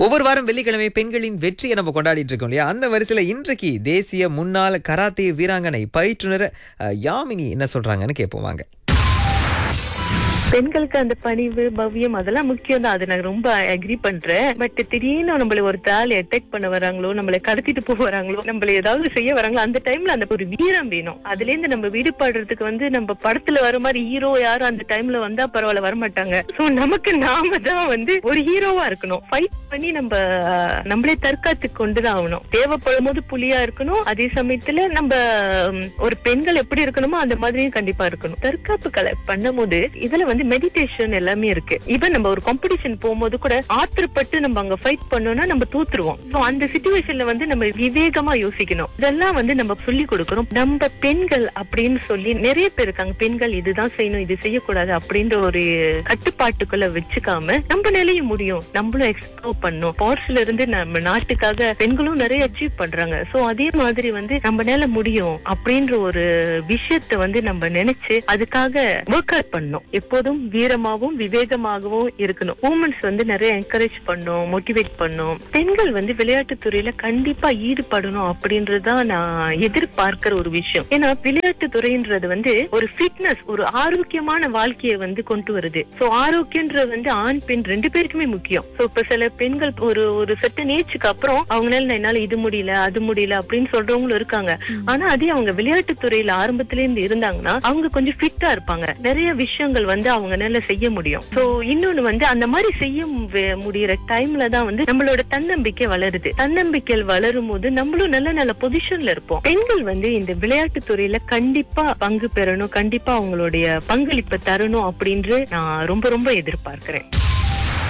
ஒவ்வொரு வாரம் வெள்ளிக்கிழமை பெண்களின் வெற்றியை நம்ம கொண்டாடிட்டு இருக்கோம் இல்லையா அந்த வரிசையில இன்றைக்கு தேசிய முன்னாள் கராத்தே வீராங்கனை பயிற்றுனர் அஹ், யாமினி என்ன சொல்றாங்கன்னு கேட்போம் வாங்க பெண்களுக்கு அந்த பணிவு பவ்யம் அதெல்லாம் முக்கியம் தான் அது நான் ரொம்ப அக்ரி பண்றேன் பட் திடீர்னு நம்மள ஒரு தாள் அட்டாக் பண்ண வராங்களோ நம்மள கடத்திட்டு போக வராங்களோ நம்மள ஏதாவது செய்ய வராங்களோ அந்த டைம்ல அந்த ஒரு வீரம் வேணும் அதுல இருந்து நம்ம விடுபடுறதுக்கு வந்து நம்ம படத்துல வர மாதிரி ஹீரோ யாரும் அந்த டைம்ல வந்தா பரவாயில்ல வர மாட்டாங்க சோ நமக்கு நாம தான் வந்து ஒரு ஹீரோவா இருக்கணும் ஃபைட் பண்ணி நம்ம அஹ், நம்மளே தற்காத்து கொண்டுதான் ஆகணும் தேவைப்படும் போது புலியா இருக்கணும் அதே சமயத்துல நம்ம உம், ஒரு பெண்கள் எப்படி இருக்கணுமோ அந்த மாதிரியும் கண்டிப்பா இருக்கணும் தற்காப்பு கலை பண்ணும்போது இதுல வந்து மெடிடேஷன் எல்லாமே இருக்கு ஈவன் நம்ம ஒரு காம்படிஷன் போகும்போது கூட ஆத்திரப்பட்டு நம்ம அங்க ஃபைட் பண்ணோம்னா நம்ம தூத்துருவோம் சோ அந்த சுச்சுவேஷன்ல வந்து நம்ம விவேகமா யோசிக்கணும் இதெல்லாம் வந்து நம்ம சொல்லி கொடுக்கறோம் நம்ம பெண்கள் அப்படின்னு சொல்லி நிறைய பேர் இருக்காங்க பெண்கள் இதுதான் செய்யணும் இது செய்யக்கூடாது அப்படின்ற ஒரு கட்டுப்பாட்டுக்குள்ள வச்சுக்காம நம்ம நிலைய முடியும் நம்மளும் எக்ஸ்ப்ளோர் பண்ணும் ஸ்போர்ட்ஸ்ல இருந்து நம்ம நாட்டுக்காக பெண்களும் நிறைய அச்சீவ் பண்றாங்க சோ அதே மாதிரி வந்து நம்மளால முடியும் அப்படின்ற ஒரு விஷயத்த வந்து நம்ம நினைச்சு அதுக்காக ஒர்க் அவுட் பண்ணணும் எப்போதும் வீரமாகவும் விவேகமாகவும் இருக்கணும் உமன்ஸ் வந்து நிறைய என்கரேஜ் பண்ணும் மோட்டிவேட் பண்ணும் பெண்கள் வந்து விளையாட்டு துறையில கண்டிப்பா ஈடுபடணும் அப்படின்றதுதான் நான் எதிர்பார்க்கிற ஒரு விஷயம் ஏன்னா விளையாட்டு துறைன்றது வந்து ஒரு ஃபிட்னஸ் ஒரு ஆரோக்கியமான வாழ்க்கையை வந்து கொண்டு வருது சோ ஆரோக்கியன்றது வந்து ஆண் பெண் ரெண்டு பேருக்குமே முக்கியம் சோ இப்ப சில பெண்கள் ஒரு ஒரு செட்ட ஏஜுக்கு அப்புறம் அவங்களால என்னால இது முடியல அது முடியல அப்படின்னு சொல்றவங்களும் இருக்காங்க ஆனா அதே அவங்க விளையாட்டு துறையில ஆரம்பத்துல இருந்து இருந்தாங்கன்னா அவங்க கொஞ்சம் ஃபிட்டா இருப்பாங்க நிறைய விஷயங்கள் வந்து அவங்கனால செய்ய முடியும் சோ இன்னொன்னு வந்து அந்த மாதிரி செய்ய மு- முடியற டைம்ல தான் வந்து நம்மளோட தன்னம்பிக்கை வளருது தன்னம்பிக்கை வளரும் போது நம்மளும் நல்ல நல்ல பொசிஷன்ல இருப்போம் பெண்கள் வந்து இந்த விளையாட்டு துறையில கண்டிப்பா பங்கு பெறணும் கண்டிப்பா அவங்களுடைய பங்களிப்பை தரணும் அப்படின்று நான் ரொம்ப ரொம்ப எதிர்பார்க்கிறேன்